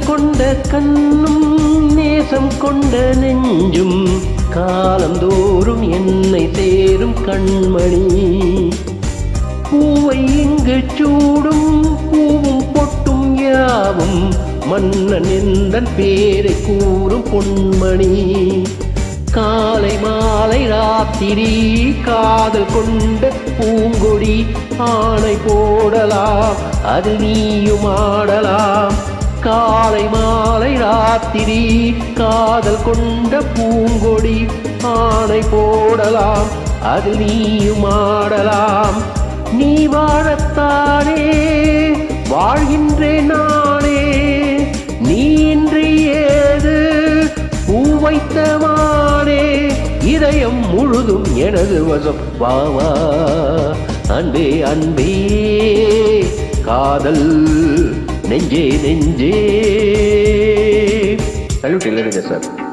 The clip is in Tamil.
கொண்ட கண்ணும் நேசம் கொண்ட நெஞ்சும் காலந்தோறும் என்னை சேரும் கண்மணி பூவை இங்கு சூடும் பூவும் பொட்டும் யாவும் மன்னன் எந்தன் பேரை கூறும் பொன்மணி காலை மாலை ராத்திரி காதல் கொண்ட பூங்கொடி ஆணை போடலாம் அது நீயும் ஆடலாம் காலை மாலை ராத்திரி காதல் கொண்ட பூங்கொடி ஆணை போடலாம் அது நீயும் ஆடலாம் நீ வாழத்தானே வாழ்கின்றேன் நானே நீ இன்றி ஏது பூ வைத்தவானே இதயம் முழுதும் எனது வசம் வா வா அன்பே அன்பே காதல் நெஞ்சே நெஞ்சே சல்யூட் இளையராஜா சார்